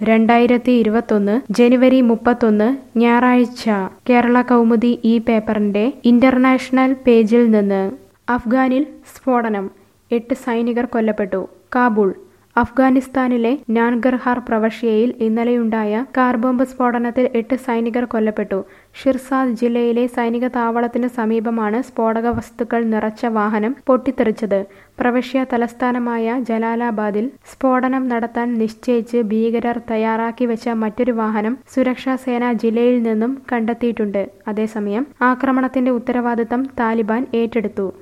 രണ്ടായിരത്തി ഇരുപത്തൊന്ന് ജനുവരി മുപ്പത്തൊന്ന് ഞായറാഴ്ച കേരള കൗമുദി ഈ പേപ്പറിന്റെ ഇന്റർനാഷണൽ പേജിൽ നിന്ന് അഫ്ഗാനിൽ സ്ഫോടനം എട്ട് സൈനികർ കൊല്ലപ്പെട്ടു കാബൂൾ അഫ്ഗാനിസ്ഥാനിലെ നാൻഗർഹാർ പ്രവിശ്യയിൽ ഇന്നലെയുണ്ടായ കാർ ബോംബ് സ്ഫോടനത്തിൽ എട്ട് സൈനികർ കൊല്ലപ്പെട്ടു ഷിർസാദ് ജില്ലയിലെ സൈനിക താവളത്തിന് സമീപമാണ് സ്ഫോടക വസ്തുക്കൾ നിറച്ച വാഹനം പൊട്ടിത്തെറിച്ചത് പ്രവിശ്യ തലസ്ഥാനമായ ജലാലാബാദിൽ സ്ഫോടനം നടത്താൻ നിശ്ചയിച്ച് ഭീകരർ തയ്യാറാക്കി വെച്ച മറ്റൊരു വാഹനം സുരക്ഷാ സേന ജില്ലയിൽ നിന്നും കണ്ടെത്തിയിട്ടുണ്ട് അതേസമയം ആക്രമണത്തിന്റെ ഉത്തരവാദിത്തം താലിബാൻ ഏറ്റെടുത്തു